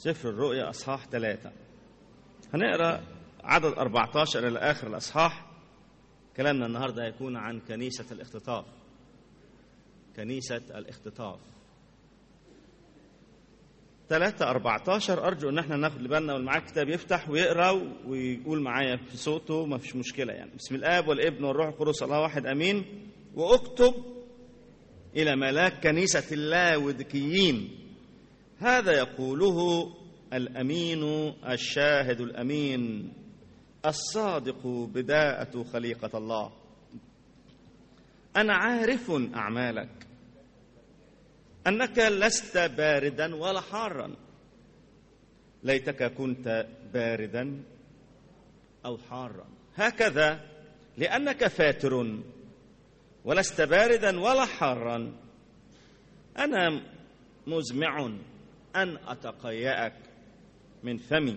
سفر الرؤيا أصحاح ثلاثة هنقرأ عدد 14 إلى آخر الأصحاح كلامنا النهاردة هيكون عن كنيسة الاختطاف كنيسة الاختطاف 3 14 أرجو إن احنا ناخد بالنا واللي معاه الكتاب يفتح ويقرأ ويقول معايا في صوته ما فيش مشكلة يعني بسم الآب والابن والروح القدس الله واحد أمين واكتب إلى ملاك كنيسة اللاودكيين هذا يقوله الامين الشاهد الامين الصادق بداءه خليقه الله انا عارف اعمالك انك لست باردا ولا حارا ليتك كنت باردا او حارا هكذا لانك فاتر ولست باردا ولا حارا انا مزمع ان اتقياك من فمي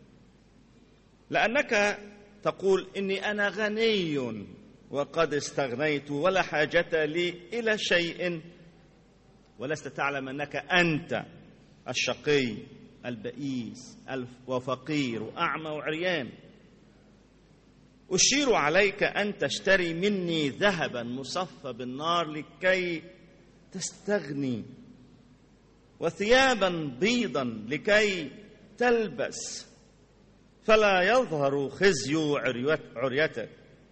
لانك تقول اني انا غني وقد استغنيت ولا حاجه لي الى شيء ولست تعلم انك انت الشقي البئيس وفقير واعمى وعريان اشير عليك ان تشتري مني ذهبا مصفى بالنار لكي تستغني وثيابا بيضا لكي تلبس فلا يظهر خزي عريتك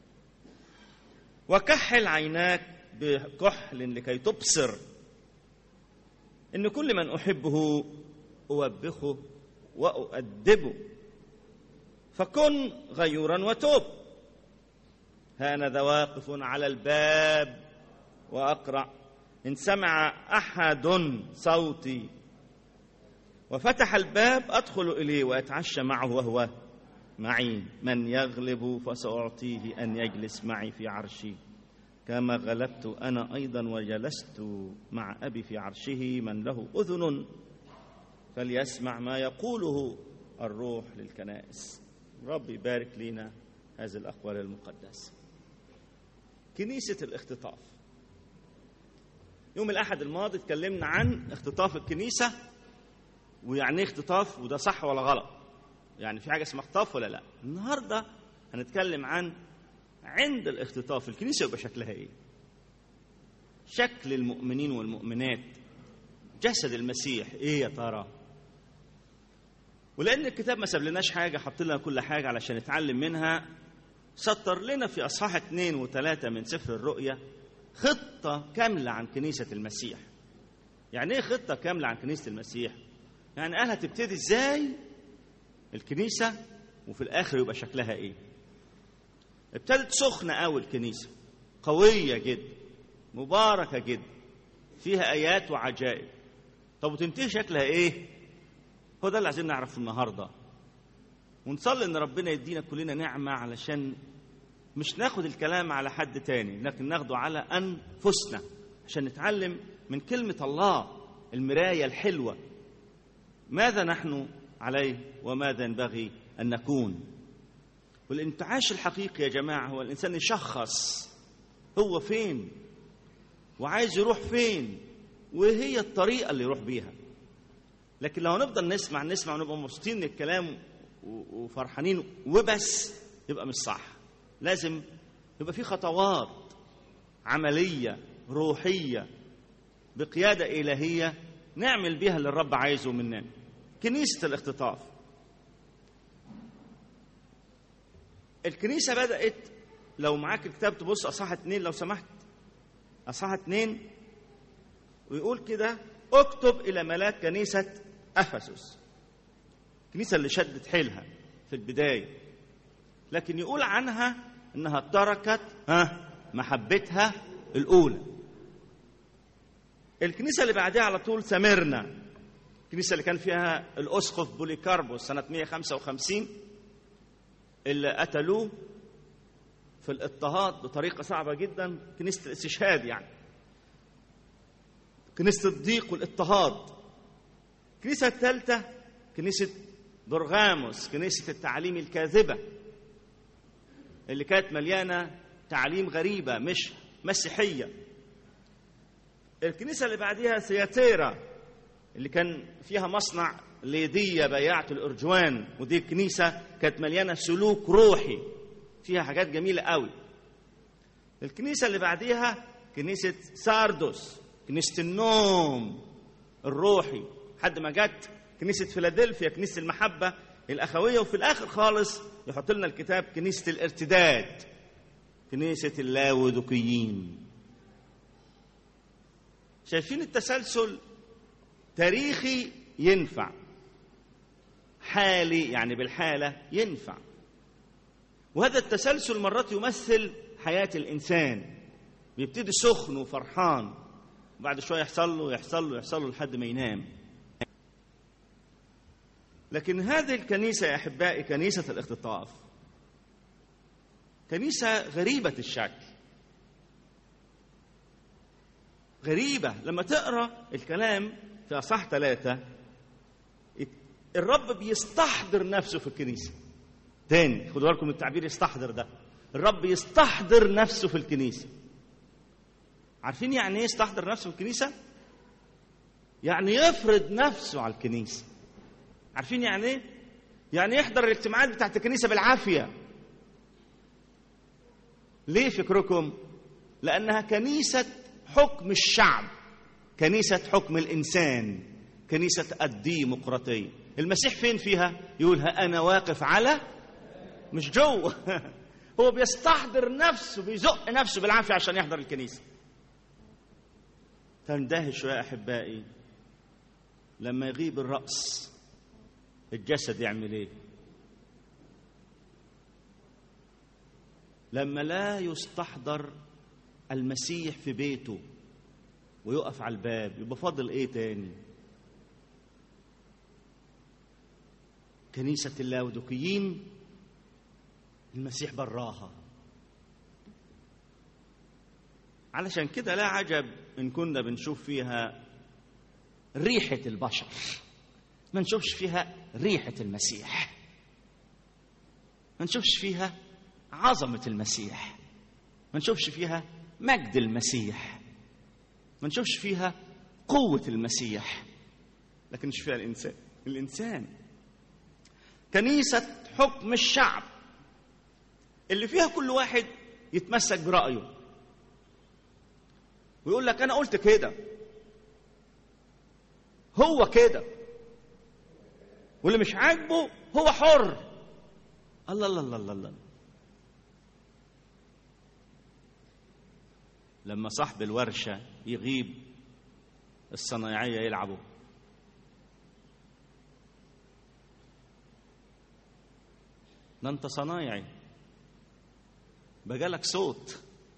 وكحل عيناك بكحل لكي تبصر ان كل من احبه اوبخه واؤدبه فكن غيورا وتوب هانذا واقف على الباب واقرع ان سمع احد صوتي وفتح الباب ادخل اليه واتعشى معه وهو معي من يغلب فساعطيه ان يجلس معي في عرشي كما غلبت انا ايضا وجلست مع ابي في عرشه من له اذن فليسمع ما يقوله الروح للكنائس رب يبارك لنا هذه الاقوال المقدسه كنيسه الاختطاف يوم الاحد الماضي اتكلمنا عن اختطاف الكنيسه ويعني ايه اختطاف وده صح ولا غلط يعني في حاجه اسمها اختطاف ولا لا النهارده هنتكلم عن عند الاختطاف الكنيسه يبقى شكلها ايه شكل المؤمنين والمؤمنات جسد المسيح ايه يا ترى ولان الكتاب ما ساب لناش حاجه حط لنا كل حاجه علشان نتعلم منها سطر لنا في اصحاح اثنين وثلاثه من سفر الرؤيا خطه كامله عن كنيسه المسيح يعني ايه خطه كامله عن كنيسه المسيح يعني قال هتبتدي ازاي الكنيسه وفي الاخر يبقى شكلها ايه ابتدت سخنه قوي الكنيسه قويه جدا مباركه جدا فيها ايات وعجائب طب وتنتهي شكلها ايه هو ده اللي عايزين نعرفه النهارده ونصلي ان ربنا يدينا كلنا نعمه علشان مش ناخد الكلام على حد تاني لكن ناخده على انفسنا عشان نتعلم من كلمه الله المرايه الحلوه ماذا نحن عليه وماذا ينبغي ان نكون والانتعاش الحقيقي يا جماعه هو الانسان يشخص هو فين وعايز يروح فين وهي الطريقه اللي يروح بيها لكن لو نفضل نسمع نسمع ونبقى مبسوطين من الكلام وفرحانين وبس يبقى مش صح لازم يبقى في خطوات عمليه روحيه بقياده الهيه نعمل بيها اللي الرب عايزه مننا كنيسه الاختطاف الكنيسه بدات لو معاك الكتاب تبص اصحاح اتنين لو سمحت اصحاح اتنين ويقول كده اكتب الى ملاك كنيسه افسس الكنيسه اللي شدت حيلها في البدايه لكن يقول عنها انها تركت ها محبتها الاولى الكنيسه اللي بعدها على طول سمرنا الكنيسه اللي كان فيها الاسقف بوليكاربوس سنه 155 اللي قتلوه في الاضطهاد بطريقه صعبه جدا كنيسه الاستشهاد يعني كنيسه الضيق والاضطهاد الكنيسه الثالثه كنيسه برغاموس كنيسه التعاليم الكاذبه اللي كانت مليانه تعاليم غريبه مش مسيحيه الكنيسه اللي بعديها سياتيرا اللي كان فيها مصنع ليدية بياعة الأرجوان ودي الكنيسة كانت مليانة سلوك روحي فيها حاجات جميلة قوي الكنيسة اللي بعديها كنيسة ساردوس كنيسة النوم الروحي لحد ما جت كنيسة فيلادلفيا كنيسة المحبة الأخوية وفي الآخر خالص يحط لنا الكتاب كنيسة الارتداد كنيسة اللاودقيين شايفين التسلسل تاريخي ينفع حالي يعني بالحالة ينفع وهذا التسلسل مرات يمثل حياة الإنسان بيبتدي سخن وفرحان وبعد شوية يحصل له يحصل له يحصل له لحد ما ينام لكن هذه الكنيسة يا أحبائي كنيسة الاختطاف كنيسة غريبة الشكل غريبة لما تقرأ الكلام في أصح ثلاثة الرب بيستحضر نفسه في الكنيسة تاني خدوا بالكم من التعبير يستحضر ده الرب يستحضر نفسه في الكنيسة عارفين يعني ايه يستحضر نفسه في الكنيسة؟ يعني يفرض نفسه على الكنيسة عارفين يعني ايه؟ يعني يحضر الاجتماعات بتاعت الكنيسة بالعافية ليه فكركم؟ لأنها كنيسة حكم الشعب كنيسة حكم الإنسان كنيسة الديمقراطية المسيح فين فيها؟ يقول ها أنا واقف على مش جوه هو بيستحضر نفسه بيزق نفسه بالعافية عشان يحضر الكنيسة تندهش يا أحبائي لما يغيب الرأس الجسد يعمل ايه لما لا يستحضر المسيح في بيته ويقف على الباب يبقى فاضل ايه تاني كنيسة اللاودقيين المسيح براها علشان كده لا عجب ان كنا بنشوف فيها ريحة البشر ما نشوفش فيها ريحة المسيح ما نشوفش فيها عظمة المسيح ما نشوفش فيها مجد المسيح ما نشوفش فيها قوة المسيح لكن نشوف فيها الإنسان الإنسان كنيسة حكم الشعب اللي فيها كل واحد يتمسك برأيه ويقول لك أنا قلت كده هو كده واللي مش عاجبه هو حر الله الله الله الله, الله. لما صاحب الورشة يغيب الصنايعية يلعبوا ده انت صنايعي بقالك صوت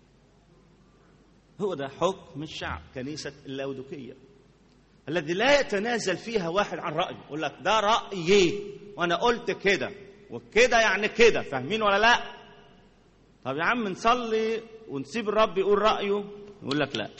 هو ده حكم الشعب كنيسة اللاودوكية الذي لا يتنازل فيها واحد عن رأيه يقول لك ده رأيي وأنا قلت كده وكده يعني كده فاهمين ولا لا طب يا عم نصلي ونسيب الرب يقول رأيه يقول لك لا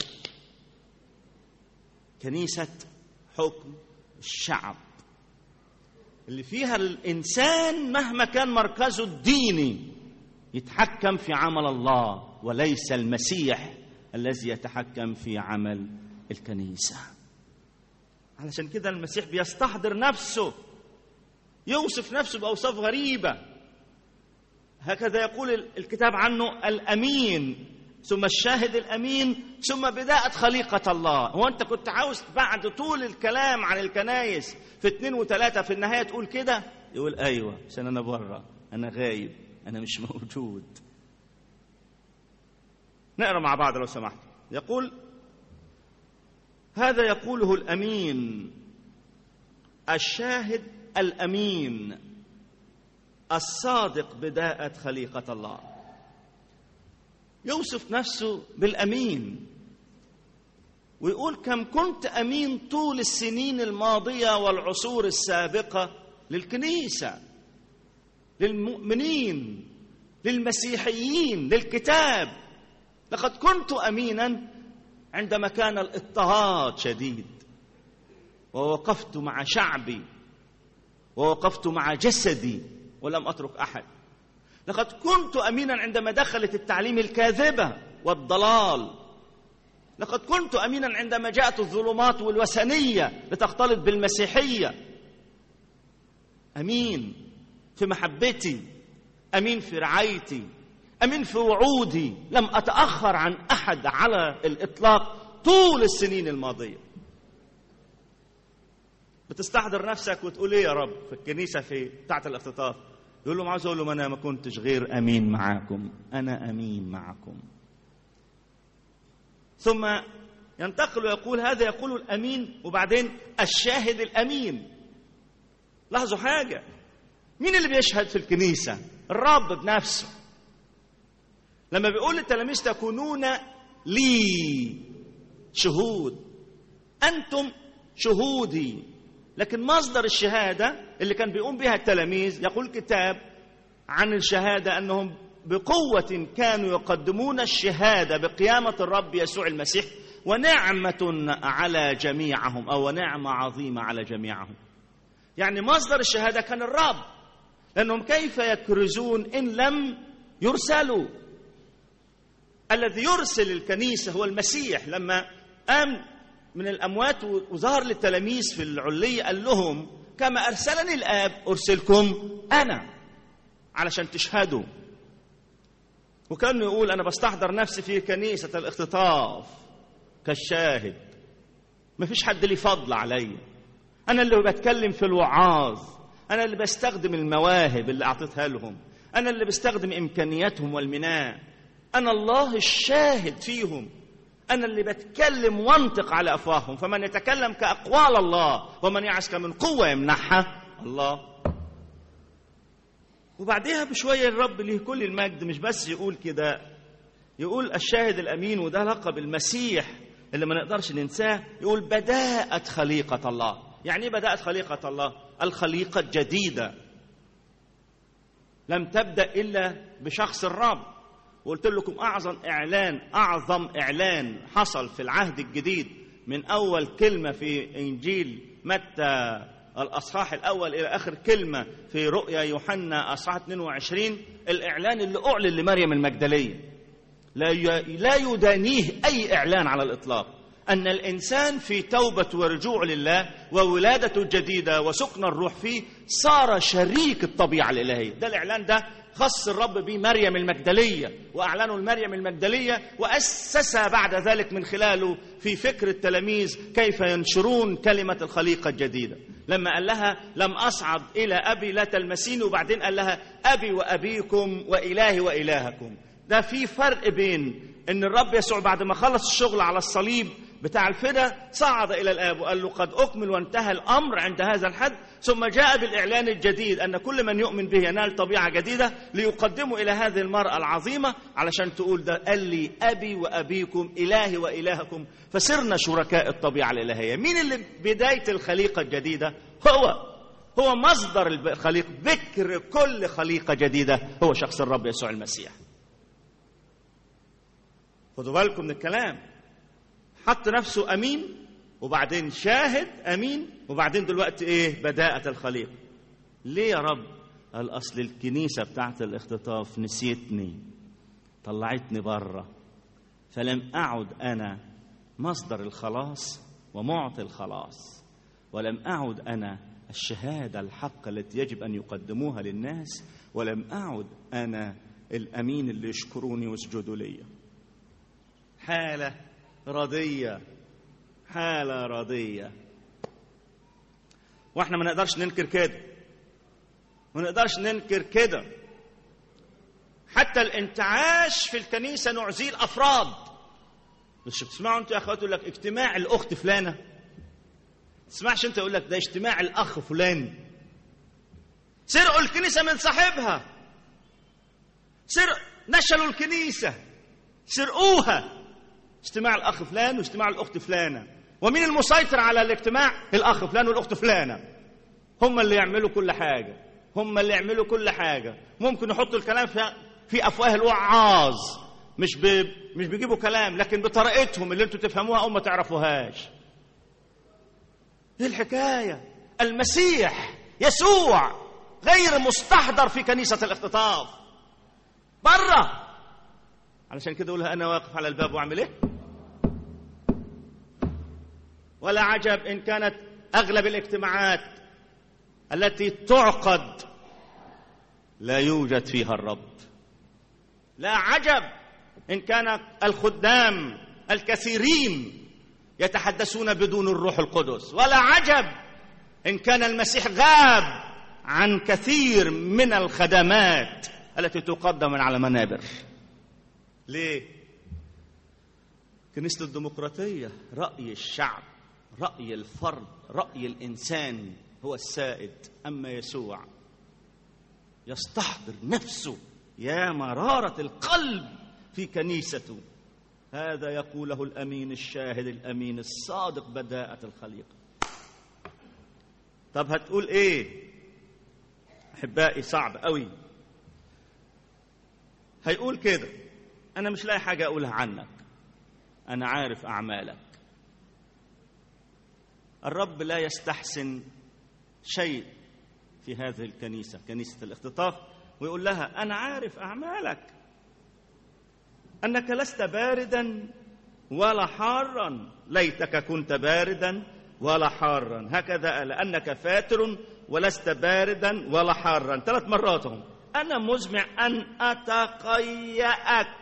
كنيسة حكم الشعب اللي فيها الإنسان مهما كان مركزه الديني يتحكم في عمل الله وليس المسيح الذي يتحكم في عمل الكنيسه علشان كده المسيح بيستحضر نفسه يوصف نفسه بأوصاف غريبة هكذا يقول الكتاب عنه الأمين ثم الشاهد الأمين ثم بداءة خليقة الله هو أنت كنت عاوز بعد طول الكلام عن الكنايس في اتنين وتلاتة في النهاية تقول كده يقول أيوة عشان أنا بره أنا غايب أنا مش موجود نقرأ مع بعض لو سمحت يقول هذا يقوله الامين الشاهد الامين الصادق بداءه خليقه الله يوصف نفسه بالامين ويقول كم كنت امين طول السنين الماضيه والعصور السابقه للكنيسه للمؤمنين للمسيحيين للكتاب لقد كنت امينا عندما كان الاضطهاد شديد ووقفت مع شعبي ووقفت مع جسدي ولم اترك احد لقد كنت امينا عندما دخلت التعليم الكاذبه والضلال لقد كنت امينا عندما جاءت الظلمات والوثنيه لتختلط بالمسيحيه امين في محبتي امين في رعايتي امين في وعودي لم اتاخر عن احد على الاطلاق طول السنين الماضيه بتستحضر نفسك وتقول ايه يا رب في الكنيسه في بتاعه الاختطاف يقول لهم عاوز اقول لهم انا ما كنتش غير امين معاكم انا امين معكم ثم ينتقل ويقول هذا يقول الامين وبعدين الشاهد الامين لاحظوا حاجه مين اللي بيشهد في الكنيسه الرب بنفسه لما بيقول للتلاميذ تكونون لي شهود انتم شهودي لكن مصدر الشهاده اللي كان بيقوم بها التلاميذ يقول الكتاب عن الشهاده انهم بقوه كانوا يقدمون الشهاده بقيامه الرب يسوع المسيح ونعمه على جميعهم او نعمه عظيمه على جميعهم يعني مصدر الشهاده كان الرب لانهم كيف يكرزون ان لم يرسلوا الذي يرسل الكنيسه هو المسيح لما قام من الاموات وظهر للتلاميذ في العليه قال لهم كما ارسلني الاب ارسلكم انا علشان تشهدوا وكان يقول انا بستحضر نفسي في كنيسه الاختطاف كالشاهد ما فيش حد لي فضل عليا انا اللي بتكلم في الوعاظ انا اللي بستخدم المواهب اللي اعطيتها لهم انا اللي بستخدم امكانياتهم والمناء انا الله الشاهد فيهم انا اللي بتكلم وانطق على افواههم فمن يتكلم كاقوال الله ومن يعسك من قوه يمنحها الله وبعدها بشويه الرب ليه كل المجد مش بس يقول كده يقول الشاهد الامين وده لقب المسيح اللي ما نقدرش ننساه يقول بداءة خليقة الله يعني ايه بداءة خليقة الله الخليقة الجديدة لم تبدأ إلا بشخص الرب وقلت لكم أعظم إعلان أعظم إعلان حصل في العهد الجديد من أول كلمة في إنجيل متى الأصحاح الأول إلى آخر كلمة في رؤيا يوحنا أصحاح 22 الإعلان اللي أعلن لمريم المجدلية لا لا يدانيه أي إعلان على الإطلاق أن الإنسان في توبة ورجوع لله وولادته الجديدة وسكن الروح فيه صار شريك الطبيعة الإلهية ده الإعلان ده خص الرب به مريم المجدلية وأعلنوا المريم المجدلية وأسس بعد ذلك من خلاله في فكر التلاميذ كيف ينشرون كلمة الخليقة الجديدة لما قال لها لم أصعد إلى أبي لا تلمسيني وبعدين قال لها أبي وأبيكم وإلهي وإلهكم ده في فرق بين ان الرب يسوع بعد ما خلص الشغل على الصليب بتاع الفدا صعد الى الاب وقال له قد اكمل وانتهى الامر عند هذا الحد ثم جاء بالاعلان الجديد ان كل من يؤمن به ينال طبيعه جديده ليقدمه الى هذه المراه العظيمه علشان تقول ده قال لي ابي وابيكم الهي والهكم فصرنا شركاء الطبيعه الالهيه مين اللي بدايه الخليقه الجديده هو هو مصدر الخليقه بكر كل خليقه جديده هو شخص الرب يسوع المسيح خدوا بالكم من الكلام حط نفسه امين وبعدين شاهد امين وبعدين دلوقتي ايه بداءة الخليقة ليه يا رب قال اصل الكنيسة بتاعت الاختطاف نسيتني طلعتني بره فلم اعد انا مصدر الخلاص ومعطي الخلاص ولم اعد انا الشهاده الحق التي يجب ان يقدموها للناس ولم اعد انا الامين اللي يشكروني ويسجدوا لي حالة رضية حالة رضية واحنا ما نقدرش ننكر كده ما نقدرش ننكر كده حتى الانتعاش في الكنيسة نعزيه الأفراد مش بتسمعوا انتوا يا اخوات يقول لك اجتماع الاخت فلانه تسمعش انت يقول لك ده اجتماع الاخ فلان سرقوا الكنيسه من صاحبها سرق نشلوا الكنيسه سرقوها اجتماع الاخ فلان واجتماع الاخت فلانه ومين المسيطر على الاجتماع الاخ فلان والاخت فلانه هم اللي يعملوا كل حاجه هم اللي يعملوا كل حاجه ممكن يحطوا الكلام في في افواه الوعاظ مش ب... مش بيجيبوا كلام لكن بطريقتهم اللي انتوا تفهموها او ما تعرفوهاش ايه الحكايه المسيح يسوع غير مستحضر في كنيسه الاختطاف بره علشان كده اقولها انا واقف على الباب واعمل ايه ولا عجب ان كانت اغلب الاجتماعات التي تعقد لا يوجد فيها الرب لا عجب ان كان الخدام الكثيرين يتحدثون بدون الروح القدس ولا عجب ان كان المسيح غاب عن كثير من الخدمات التي تقدم من على منابر ليه كنيسه الديمقراطيه راي الشعب راي الفرد راي الانسان هو السائد اما يسوع يستحضر نفسه يا مراره القلب في كنيسته هذا يقوله الامين الشاهد الامين الصادق بداءه الخليقه طب هتقول ايه احبائي صعب قوي هيقول كده انا مش لاقي حاجه اقولها عنك انا عارف اعمالك الرب لا يستحسن شيء في هذه الكنيسه كنيسه الاختطاف ويقول لها انا عارف اعمالك انك لست باردا ولا حارا ليتك كنت باردا ولا حارا هكذا لانك فاتر ولست باردا ولا حارا ثلاث مرات هم انا مزمع ان اتقيأك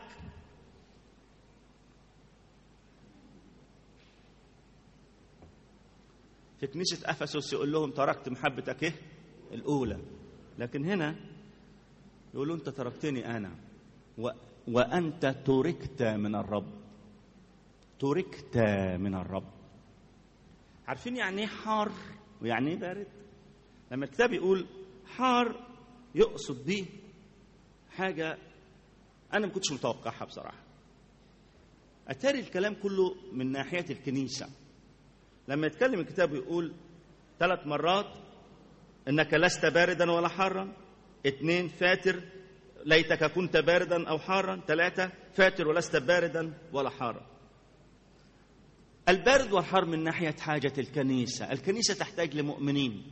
في كنيسة أفسس يقول لهم تركت محبتك إيه؟ الأولى لكن هنا يقولوا أنت تركتني أنا و... وأنت تركت من الرب تركت من الرب عارفين يعني إيه حار ويعني إيه بارد؟ لما الكتاب يقول حار يقصد بيه حاجة أنا ما كنتش متوقعها بصراحة أتاري الكلام كله من ناحية الكنيسة لما يتكلم الكتاب يقول ثلاث مرات انك لست باردا ولا حارا اثنين فاتر ليتك كنت باردا او حارا ثلاثه فاتر ولست باردا ولا حارا البارد والحار من ناحيه حاجه الكنيسه الكنيسه تحتاج لمؤمنين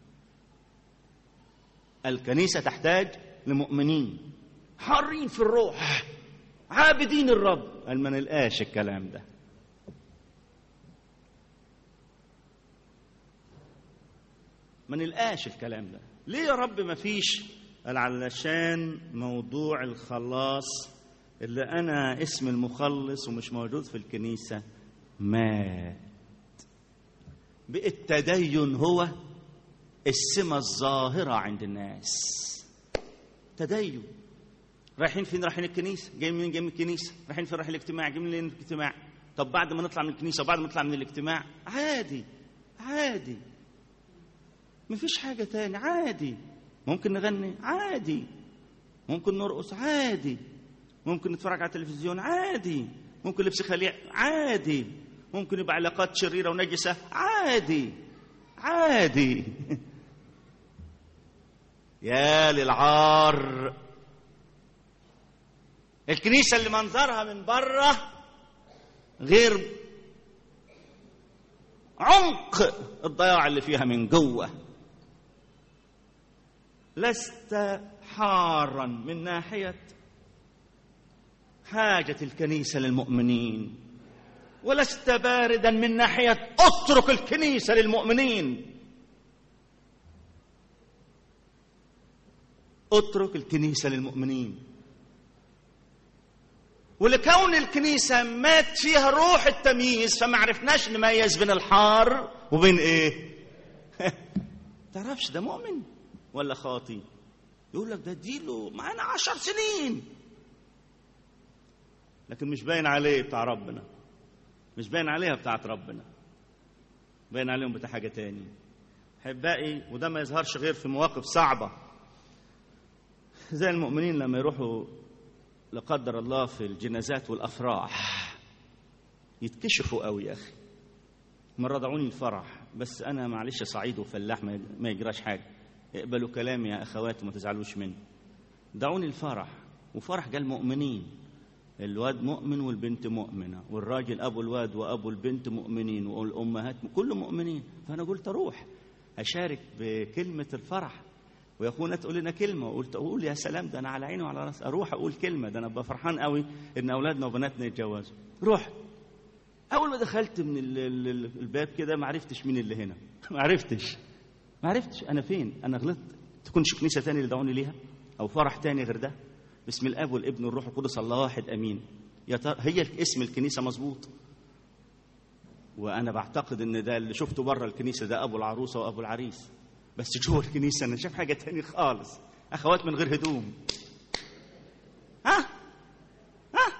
الكنيسه تحتاج لمؤمنين حارين في الروح عابدين الرب قال ما نلقاش الكلام ده ما نلقاش الكلام ده ليه يا رب ما فيش قال علشان موضوع الخلاص اللي انا اسم المخلص ومش موجود في الكنيسه مات بقى التدين هو السمة الظاهرة عند الناس تدين رايحين فين رايحين الكنيسة جايين منين جايين من الكنيسة رايحين فين رايحين الاجتماع جايين منين الاجتماع طب بعد ما نطلع من الكنيسة وبعد ما نطلع من الاجتماع عادي عادي مفيش حاجة تاني عادي ممكن نغني عادي ممكن نرقص عادي ممكن نتفرج على التلفزيون عادي ممكن لبس خليع عادي ممكن يبقى علاقات شريرة ونجسة عادي عادي يا للعار الكنيسة اللي منظرها من بره غير عمق الضياع اللي فيها من جوه لست حارا من ناحيه حاجه الكنيسه للمؤمنين ولست باردا من ناحيه اترك الكنيسه للمؤمنين اترك الكنيسه للمؤمنين ولكون الكنيسه مات فيها روح التمييز فما عرفناش نميز بين الحار وبين ايه تعرفش ده مؤمن ولا خاطي يقول لك ده اديله معانا عشر سنين لكن مش باين عليه بتاع ربنا مش باين عليها بتاعت ربنا باين عليهم بتاع حاجه تاني احبائي وده ما يظهرش غير في مواقف صعبه زي المؤمنين لما يروحوا لا قدر الله في الجنازات والافراح يتكشفوا قوي يا اخي مره دعوني الفرح بس انا معلش صعيد وفلاح ما يجراش حاجه اقبلوا كلامي يا اخواتي وما تزعلوش مني دعوني الفرح وفرح قال مؤمنين الواد مؤمن والبنت مؤمنه والراجل ابو الواد وابو البنت مؤمنين والامهات كله مؤمنين فانا قلت اروح اشارك بكلمه الفرح ويا اخونا تقول لنا كلمه وقلت اقول يا سلام ده انا على عيني وعلى راسي اروح اقول كلمه ده انا ابقى فرحان قوي ان اولادنا وبناتنا يتجوزوا رحت اول ما دخلت من الباب كده ما عرفتش مين اللي هنا ما عرفتش ما عرفتش انا فين انا غلطت تكونش كنيسه تاني اللي دعوني ليها او فرح تاني غير ده باسم الاب والابن والروح القدس الله واحد امين يا ترى هي اسم الكنيسه مظبوط وانا بعتقد ان ده اللي شفته بره الكنيسه ده ابو العروسه وابو العريس بس جوه الكنيسه انا شايف حاجه تاني خالص اخوات من غير هدوم ها ها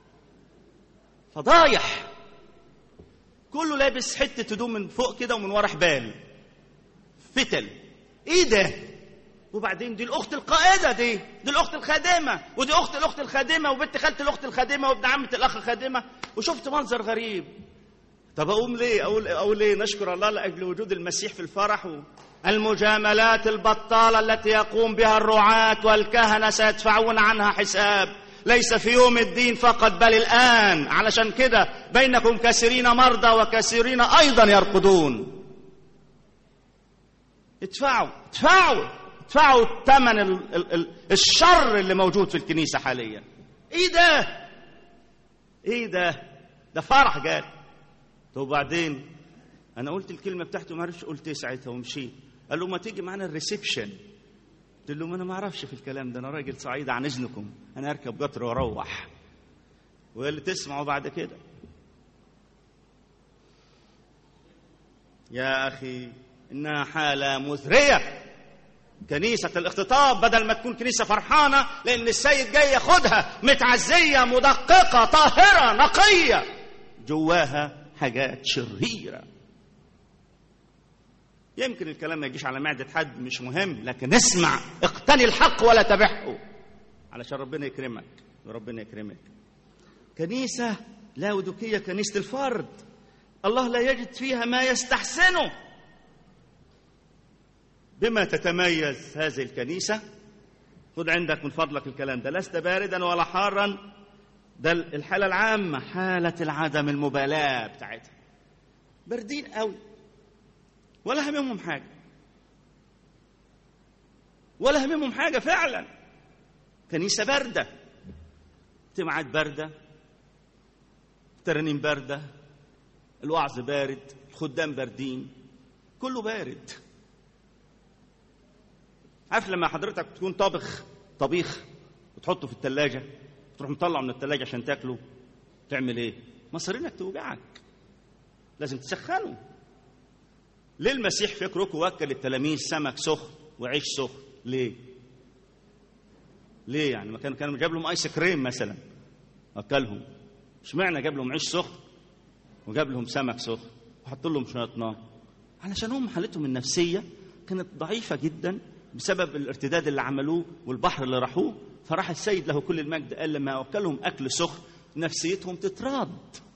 فضايح كله لابس حته هدوم من فوق كده ومن ورا حبال فتل ايه ده وبعدين دي الاخت القائده دي دي الاخت الخادمه ودي اخت الاخت الخادمه وبنت خالة الاخت الخادمه وابن عمه الاخ الخادمه وشفت منظر غريب طب اقوم ليه اقول اقول ليه نشكر الله لاجل وجود المسيح في الفرح و... المجاملات البطاله التي يقوم بها الرعاة والكهنه سيدفعون عنها حساب ليس في يوم الدين فقط بل الان علشان كده بينكم كثيرين مرضى وكثيرين ايضا يرقدون ادفعوا ادفعوا ادفعوا ثمن ال- ال- ال- الشر اللي موجود في الكنيسه حاليا ايه ده ايه ده ده فرح جاي طب وبعدين انا قلت الكلمه بتاعته ما عرفش قلت ايه ساعتها ومشيت قال له ما تيجي معانا الريسبشن قلت له ما انا ما اعرفش في الكلام ده انا راجل صعيد عن اذنكم انا اركب قطر واروح واللي تسمعوا بعد كده يا اخي انها حاله مزريه كنيسة الاختطاف بدل ما تكون كنيسة فرحانة لأن السيد جاي ياخدها متعزية مدققة طاهرة نقية جواها حاجات شريرة يمكن الكلام ما يجيش على معدة حد مش مهم لكن اسمع اقتني الحق ولا تبعه علشان ربنا يكرمك وربنا يكرمك كنيسة لاودوكية كنيسة الفرد الله لا يجد فيها ما يستحسنه بما تتميز هذه الكنيسة خذ عندك من فضلك الكلام ده لست باردا ولا حارا ده الحالة العامة حالة العدم المبالاة بتاعتها باردين قوي ولا هممهم حاجة ولا هممهم حاجة فعلا كنيسة باردة اجتماعات باردة ترانيم باردة الوعظ بارد الخدام باردين كله بارد عارف لما حضرتك تكون طابخ طبيخ وتحطه في الثلاجة تروح مطلعه من الثلاجة عشان تاكله تعمل ايه؟ مصارينك توجعك لازم تسخنه ليه المسيح فكركم وكل التلاميذ سمك سخن وعيش سخن ليه؟ ليه يعني ما كان كانوا جاب لهم ايس كريم مثلا اكلهم اشمعنى جاب لهم عيش سخن وجاب لهم سمك سخن وحط لهم شويه نار علشان هم حالتهم النفسيه كانت ضعيفه جدا بسبب الارتداد اللي عملوه والبحر اللي راحوه فراح السيد له كل المجد قال لما اكلهم اكل سخن نفسيتهم تتراد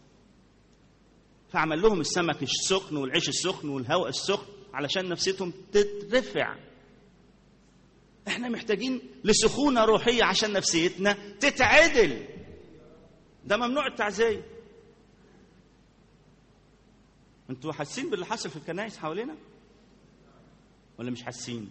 فعمل لهم السمك السخن والعيش السخن والهواء السخن علشان نفسيتهم تترفع احنا محتاجين لسخونه روحيه عشان نفسيتنا تتعدل ده ممنوع التعزيه انتوا حاسين باللي حصل في الكنائس حوالينا ولا مش حاسين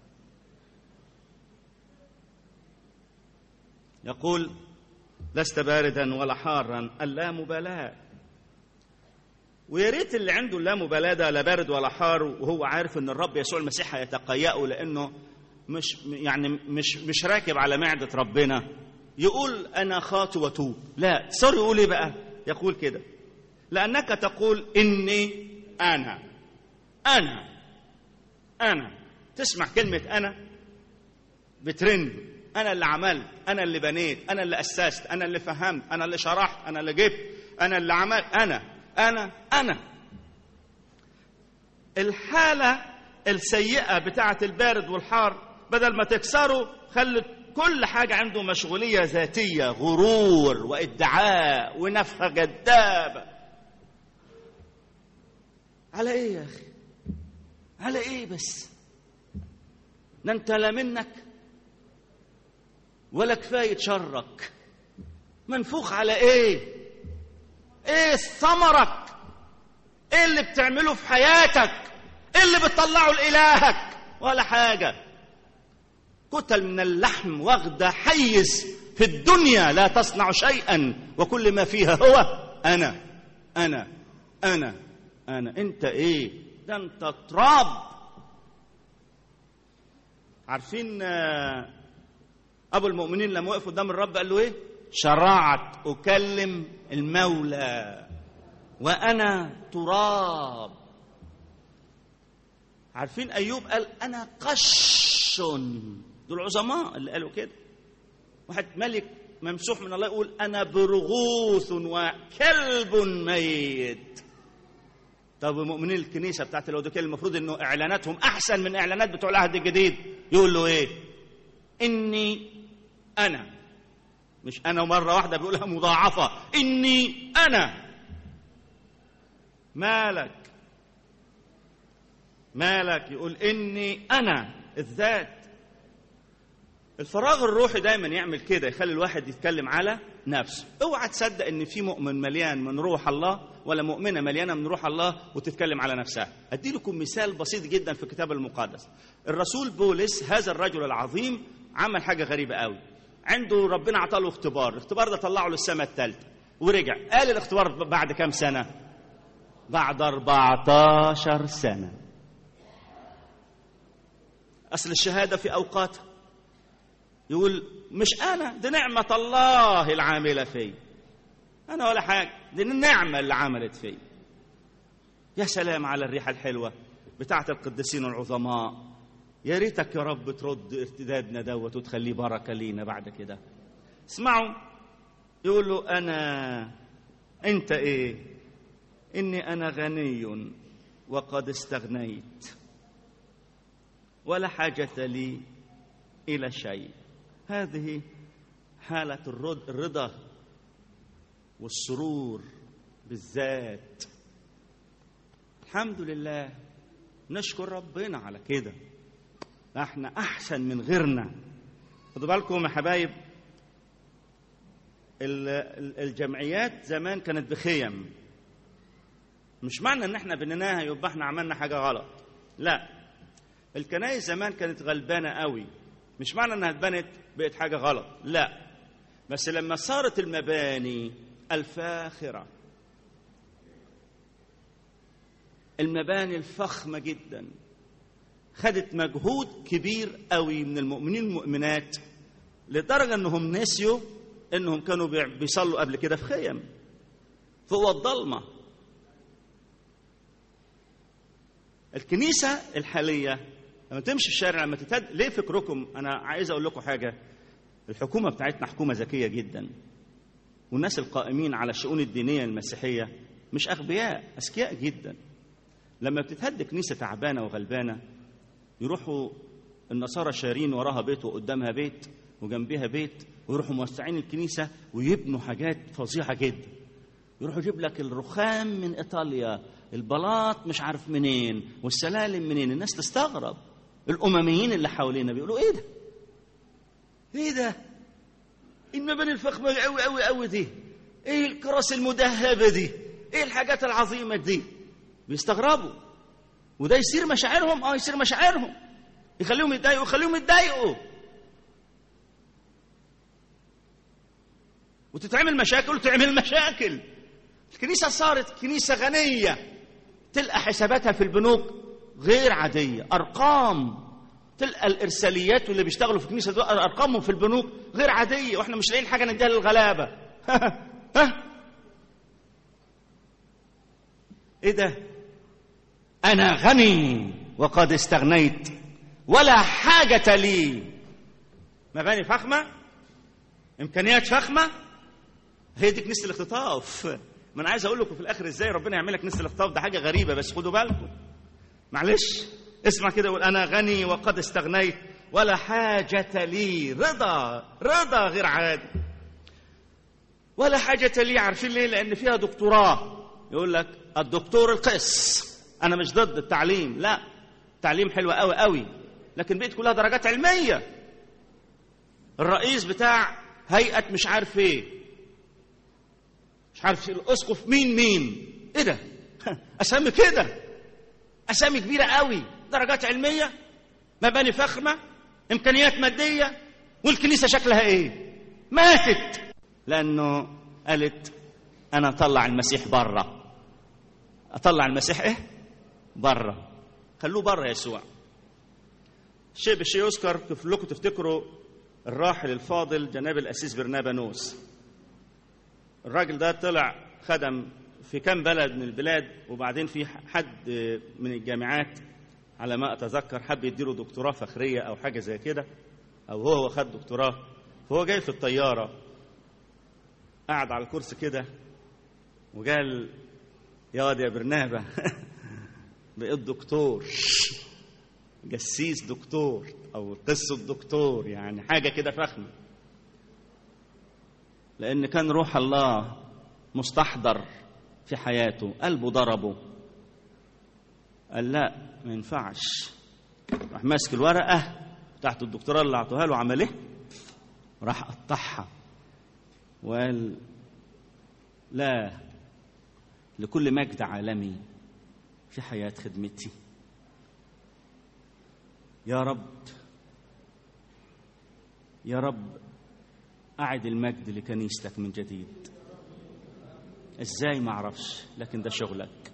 يقول لست باردا ولا حارا اللامبالاه ويا ريت اللي عنده اللامبالاه ده لا بارد ولا حار وهو عارف ان الرب يسوع المسيح هيتقيأه لانه مش يعني مش مش راكب على معده ربنا يقول انا خاطئ وتوب لا صار يقول ايه بقى يقول كده لانك تقول اني انا انا انا تسمع كلمه انا بترند انا اللي عملت انا اللي بنيت انا اللي اسست انا اللي فهمت انا اللي شرحت انا اللي جبت انا اللي عملت انا انا انا الحاله السيئه بتاعه البارد والحار بدل ما تكسره خلت كل حاجه عنده مشغوليه ذاتيه غرور وادعاء ونفخه جذابه على ايه يا اخي على ايه بس ده انت لا منك ولا كفايه شرك منفوخ على ايه ايه ثمرك ايه اللي بتعمله في حياتك ايه اللي بتطلعه لالهك ولا حاجه كتل من اللحم واخده حيز في الدنيا لا تصنع شيئا وكل ما فيها هو انا انا انا انا انت ايه ده انت تراب عارفين آه، ابو المؤمنين لما وقف قدام الرب قال له ايه شرعت اكلم المولى وانا تراب عارفين ايوب قال انا قش دول عظماء اللي قالوا كده واحد ملك ممسوح من الله يقول انا برغوث وكلب ميت طب مؤمنين الكنيسه بتاعت اللاوديكيه المفروض انه اعلاناتهم احسن من اعلانات بتوع العهد الجديد يقول له ايه اني انا مش انا مره واحده بيقولها مضاعفه اني انا مالك مالك يقول اني انا الذات الفراغ الروحي دايما يعمل كده يخلي الواحد يتكلم على نفسه اوعى تصدق ان في مؤمن مليان من روح الله ولا مؤمنه مليانه من روح الله وتتكلم على نفسها ادي لكم مثال بسيط جدا في الكتاب المقدس الرسول بولس هذا الرجل العظيم عمل حاجه غريبه قوي عنده ربنا عطاله اختبار الاختبار ده طلعه للسماء الثالثه ورجع قال الاختبار بعد كام سنه بعد 14 سنه اصل الشهاده في اوقاتها يقول مش انا دي نعمه الله العامله في انا ولا حاجه دي النعمه اللي عملت في يا سلام على الريحه الحلوه بتاعه القديسين العظماء يا ريتك يا رب ترد ارتدادنا دوت وتخليه بركه لينا بعد كده اسمعوا يقول له انا انت ايه اني انا غني وقد استغنيت ولا حاجه لي الى شيء هذه حالة الرد- الرضا والسرور بالذات الحمد لله نشكر ربنا على كده احنا احسن من غيرنا خدوا بالكم يا حبايب ال- ال- الجمعيات زمان كانت بخيم مش معنى ان احنا بنيناها يبقى احنا عملنا حاجه غلط لا الكنائس زمان كانت غلبانه قوي مش معنى انها اتبنت بقت حاجه غلط لا بس لما صارت المباني الفاخره المباني الفخمه جدا خدت مجهود كبير قوي من المؤمنين والمؤمنات لدرجه انهم نسيوا انهم كانوا بيع- بيصلوا قبل كده في خيم فوق الضلمه الكنيسه الحاليه لما تمشي في الشارع لما تتهد ليه فكركم انا عايز اقول لكم حاجه الحكومه بتاعتنا حكومه ذكيه جدا والناس القائمين على الشؤون الدينيه المسيحيه مش اغبياء اذكياء جدا لما بتتهد كنيسه تعبانه وغلبانه يروحوا النصارى شارين وراها بيت وقدامها بيت وجنبها بيت ويروحوا موسعين الكنيسه ويبنوا حاجات فظيعه جدا يروح يجيب لك الرخام من ايطاليا البلاط مش عارف منين والسلالم منين الناس تستغرب الامميين اللي حوالينا بيقولوا ايه ده ايه ده المباني الفخمه قوي قوي قوي دي ايه الكراسي المدهبه دي ايه الحاجات العظيمه دي بيستغربوا وده يصير مشاعرهم اه يصير مشاعرهم يخليهم يتضايقوا يخليهم يتضايقوا وتتعمل مشاكل وتعمل مشاكل الكنيسة صارت كنيسة غنية تلقى حساباتها في البنوك غير عادية أرقام تلقى الإرساليات واللي بيشتغلوا في الكنيسة دول أرقامهم في البنوك غير عادية وإحنا مش لاقيين حاجة نديها للغلابة ها إيه ده؟ أنا غني وقد استغنيت ولا حاجة لي مباني فخمة إمكانيات فخمة هي دي كنيسة الاختطاف ما انا عايز اقول لكم في الاخر ازاي ربنا يعمل لك كنيسه الاختطاف ده حاجه غريبه بس خدوا بالكم معلش اسمع كده يقول انا غني وقد استغنيت ولا حاجة لي رضا رضا غير عادي ولا حاجة لي عارفين ليه لأن فيها دكتوراه يقول لك الدكتور القس أنا مش ضد التعليم لا التعليم حلو قوي قوي لكن بقيت كلها درجات علمية الرئيس بتاع هيئة مش عارف ايه مش عارف الاسقف مين مين ايه ده اسامي كده اسامي كبيره قوي درجات علميه مباني فخمه امكانيات ماديه والكنيسه شكلها ايه ماتت لانه قالت انا اطلع المسيح بره اطلع المسيح ايه بره خلوه بره يسوع شيء بالشيء يذكر كلكم تفتكروا الراحل الفاضل جناب الأسيس برنابانوس الراجل ده طلع خدم في كام بلد من البلاد وبعدين في حد من الجامعات على ما أتذكر حب يديله دكتوراه فخرية أو حاجة زي كده أو هو خد دكتوراه فهو جاي في الطيارة قعد على الكرسي كده وقال يا واد يا برنابة بقيت دكتور جسيس دكتور او قصه دكتور يعني حاجه كده فخمه لان كان روح الله مستحضر في حياته قلبه ضربه قال لا ما ينفعش راح ماسك الورقه بتاعت الدكتوراه اللي اعطوها له عمل ايه راح قطعها وقال لا لكل مجد عالمي في حياه خدمتي يا رب يا رب أعد المجد لكنيستك من جديد ازاي ما اعرفش لكن ده شغلك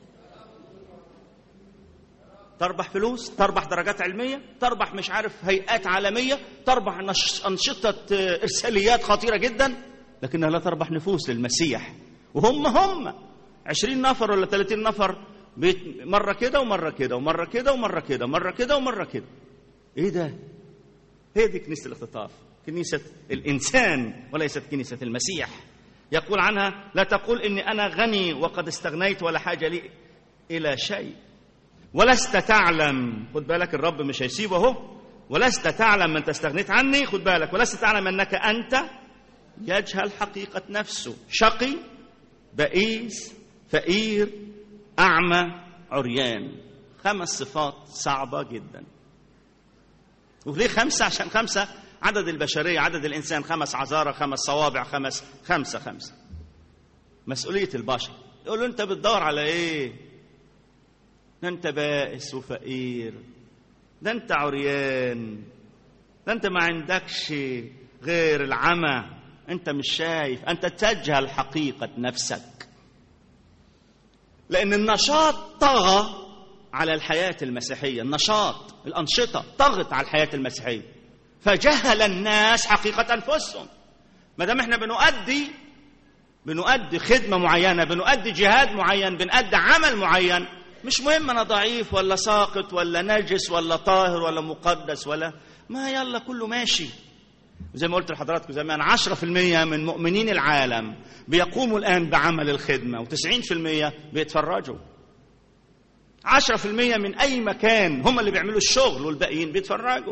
تربح فلوس تربح درجات علمية تربح مش عارف هيئات عالمية تربح نش... أنشطة إرساليات خطيرة جدا لكنها لا تربح نفوس للمسيح وهم هم عشرين نفر ولا ثلاثين نفر بيت مرة كده ومرة كده ومرة كده ومرة كده مرة كده ومرة كده ايه ده هي دي كنيسة الاختطاف كنيسة الإنسان وليست كنيسة المسيح يقول عنها لا تقول إني أنا غني وقد استغنيت ولا حاجة لي إلى شيء ولست تعلم خد بالك الرب مش هيسيبه اهو ولست تعلم من استغنيت عني خد بالك ولست تعلم أنك أنت يجهل حقيقة نفسه شقي بئيس فقير أعمى عريان خمس صفات صعبة جدا وليه خمسة عشان خمسة عدد البشرية عدد الإنسان خمس عذارى خمس صوابع خمس خمسة خمسة مسؤولية البشر يقول له أنت بتدور على إيه ده أنت بائس وفقير ده أنت عريان ده أنت ما عندكش غير العمى أنت مش شايف أنت تجهل حقيقة نفسك لأن النشاط طغى على الحياة المسيحية النشاط الأنشطة طغت على الحياة المسيحية فجهل الناس حقيقة أنفسهم ما دام احنا بنؤدي بنؤدي خدمة معينة بنؤدي جهاد معين بنؤدي عمل معين مش مهم أنا ضعيف ولا ساقط ولا نجس ولا طاهر ولا مقدس ولا ما يلا كله ماشي زي ما قلت لحضراتكم زمان 10% من مؤمنين العالم بيقوموا الآن بعمل الخدمة و90% بيتفرجوا 10% من أي مكان هم اللي بيعملوا الشغل والباقيين بيتفرجوا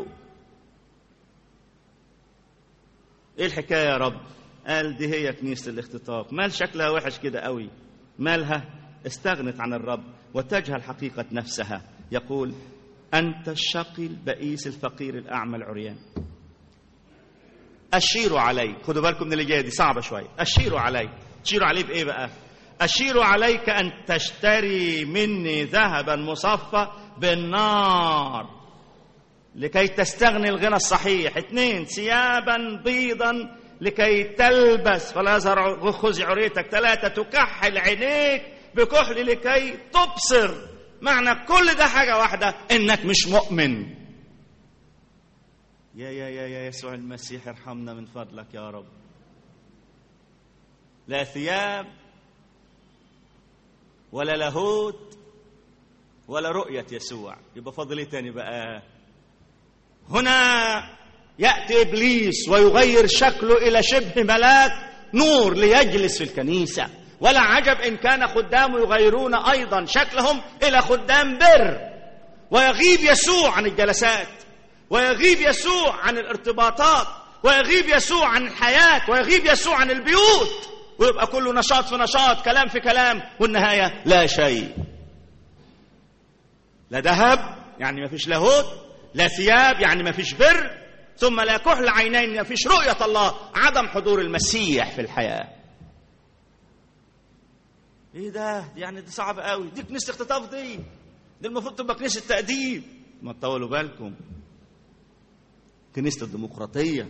ايه الحكايه يا رب قال دي هي كنيسه الاختطاف مال شكلها وحش كده قوي مالها استغنت عن الرب وتجهل حقيقه نفسها يقول انت الشقي البئيس الفقير الاعمى العريان اشيروا علي خدوا بالكم من اللي جايه دي صعبه شويه اشيروا علي تشيروا عليه بايه بقى اشير عليك ان تشتري مني ذهبا مصفى بالنار لكي تستغني الغنى الصحيح اثنين ثيابا بيضا لكي تلبس فلا يظهر خذ عريتك ثلاثة تكحل عينيك بكحل لكي تبصر معنى كل ده حاجة واحدة انك مش مؤمن يا يا يا يا يسوع المسيح ارحمنا من فضلك يا رب لا ثياب ولا لاهوت ولا رؤية يسوع يبقى فاضل ايه تاني بقى هنا ياتي ابليس ويغير شكله الى شبه ملاك نور ليجلس في الكنيسه ولا عجب ان كان خدامه يغيرون ايضا شكلهم الى خدام بر ويغيب يسوع عن الجلسات ويغيب يسوع عن الارتباطات ويغيب يسوع عن الحياه ويغيب يسوع عن البيوت ويبقى كله نشاط في نشاط كلام في كلام والنهايه لا شيء لا ذهب يعني ما فيش لاهوت لا ثياب يعني ما فيش بر ثم لا كحل عينين ما فيش رؤية الله عدم حضور المسيح في الحياة ايه ده يعني دي صعبة قوي دي كنيسة اختطاف دي دي المفروض تبقى كنيسة تأديب ما تطولوا بالكم كنيسة الديمقراطية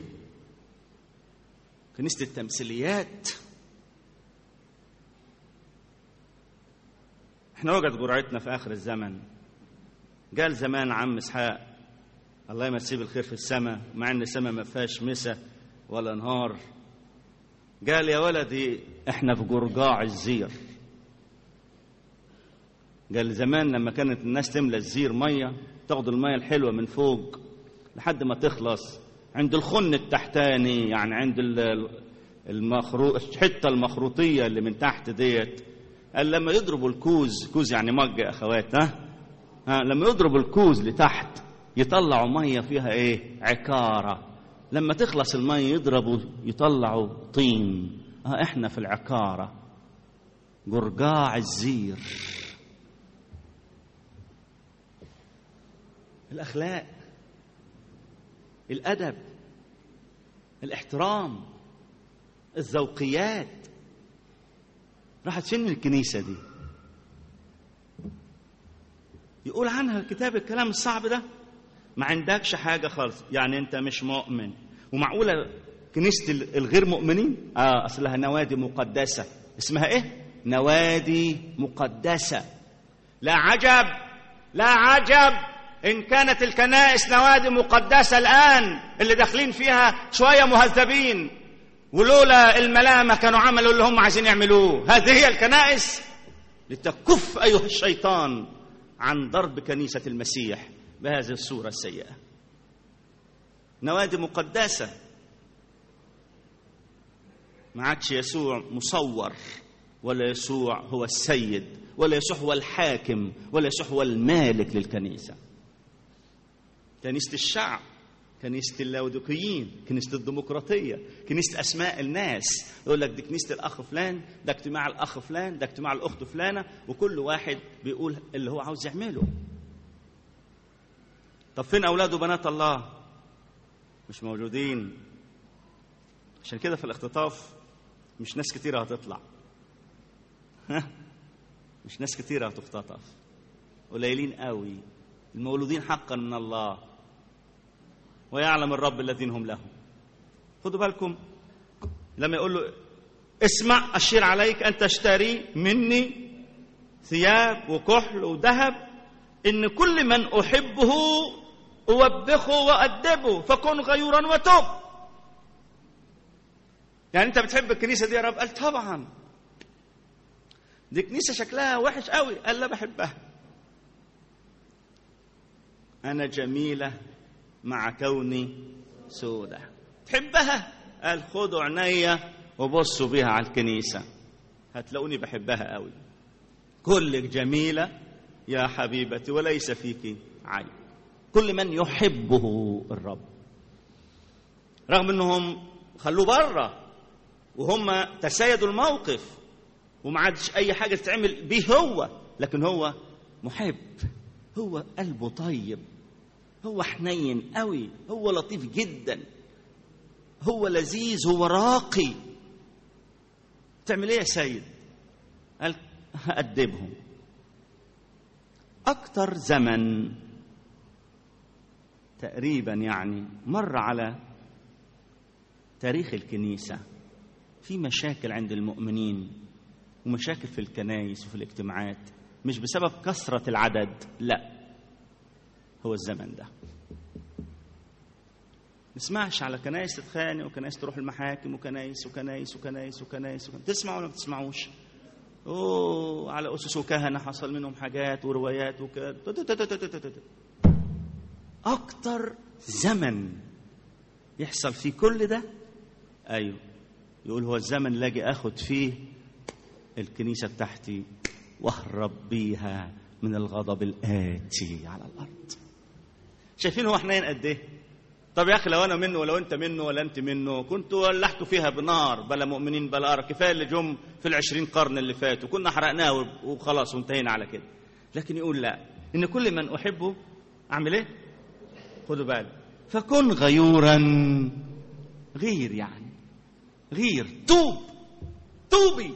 كنيسة التمثيليات احنا وجد جرعتنا في آخر الزمن قال زمان عم اسحاق الله يمسيه بالخير في السماء مع ان السماء ما فيهاش مسا ولا نهار قال يا ولدي احنا في جرجاع الزير قال زمان لما كانت الناس تملى الزير ميه تاخد الميه الحلوه من فوق لحد ما تخلص عند الخن التحتاني يعني عند المخروط الحته المخروطيه اللي من تحت ديت قال لما يضربوا الكوز كوز يعني مج يا اخوات ها ها لما يضربوا الكوز لتحت يطلعوا ميه فيها ايه عكاره لما تخلص الميه يضربوا يطلعوا طين ها احنا في العكاره جرجاع الزير الاخلاق الادب الاحترام الذوقيات راحت فين من الكنيسه دي يقول عنها الكتاب الكلام الصعب ده ما عندكش حاجه خالص يعني انت مش مؤمن ومعقوله كنيسه الغير مؤمنين اه اصلها نوادي مقدسه اسمها ايه نوادي مقدسه لا عجب لا عجب إن كانت الكنائس نوادي مقدسة الآن اللي داخلين فيها شوية مهذبين ولولا الملامة كانوا عملوا اللي هم عايزين يعملوه هذه هي الكنائس لتكف أيها الشيطان عن ضرب كنيسة المسيح بهذه الصورة السيئة نوادي مقدسة ما عادش يسوع مصور ولا يسوع هو السيد ولا يسوع هو الحاكم ولا يسوع هو المالك للكنيسه كنيسة الشعب كنيسة اللاودقيين كنيسة الديمقراطية كنيسة أسماء الناس يقول لك دي كنيسة الأخ فلان ده اجتماع الأخ فلان ده اجتماع الأخت فلانة وكل واحد بيقول اللي هو عاوز يعمله طب فين أولاد وبنات الله مش موجودين عشان كده في الاختطاف مش ناس كتيرة هتطلع ها مش ناس كتيرة هتختطف قليلين قوي المولودين حقا من الله ويعلم الرب الذين هم له خدوا بالكم لما يقول له اسمع أشير عليك أن تشتري مني ثياب وكحل وذهب إن كل من أحبه أوبخه وأدبه فكن غيورا وتوب يعني أنت بتحب الكنيسة دي يا رب قال طبعا دي كنيسة شكلها وحش قوي قال لا بحبها أنا جميلة مع كوني سودة تحبها قال خدوا عينيا وبصوا بيها على الكنيسة هتلاقوني بحبها قوي كلك جميلة يا حبيبتي وليس فيك عيب كل من يحبه الرب رغم انهم خلوه بره وهم تسيدوا الموقف وما عادش اي حاجه تتعمل بيه هو لكن هو محب هو قلبه طيب هو حنين قوي هو لطيف جدا هو لذيذ هو راقي تعمل ايه يا سيد قال هأدبهم أكتر زمن تقريبا يعني مر على تاريخ الكنيسة في مشاكل عند المؤمنين ومشاكل في الكنايس وفي الاجتماعات مش بسبب كثرة العدد لا هو الزمن ده نسمعش على كنايس تتخانق وكنايس تروح المحاكم وكنايس وكنايس وكنايس وكنايس, وكنايس. تسمعوا ولا ما تسمعوش اوه على اسس وكهنه حصل منهم حاجات وروايات وكده اكتر زمن يحصل فيه كل ده ايوه يقول هو الزمن اللي اجي اخد فيه الكنيسه بتاعتي واهرب بيها من الغضب الاتي على الارض شايفين هو حنين قد ايه طب يا اخي لو انا منه ولو انت منه ولا انت منه كنت ولحتوا فيها بنار بلا مؤمنين بلا أرى كفايه اللي جم في العشرين قرن اللي فاتوا كنا حرقناه وخلاص وانتهينا على كده لكن يقول لا ان كل من احبه اعمل ايه خدوا بالك فكن غيورا غير يعني غير توب توبي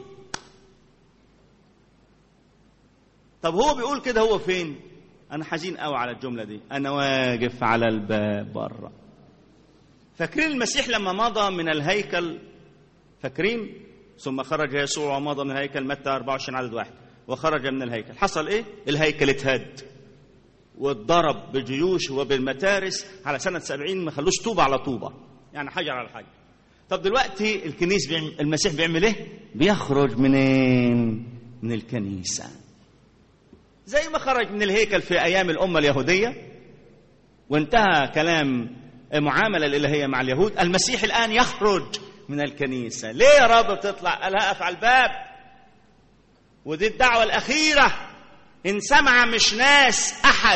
طب هو بيقول كده هو فين انا حزين قوي على الجمله دي انا واقف على الباب بره فاكرين المسيح لما مضى من الهيكل فاكرين ثم خرج يسوع ومضى من الهيكل متى 24 عدد واحد وخرج من الهيكل حصل ايه الهيكل اتهد واتضرب بجيوش وبالمتارس على سنة سبعين ما خلوش طوبة على طوبة يعني حجر على حجر طب دلوقتي الكنيس بيعمل المسيح بيعمل ايه بيخرج منين من الكنيسة زي ما خرج من الهيكل في أيام الأمة اليهودية وانتهى كلام المعاملة الإلهية مع اليهود المسيح الآن يخرج من الكنيسة ليه يا رب بتطلع قال هقف على الباب ودي الدعوة الأخيرة إن سمع مش ناس أحد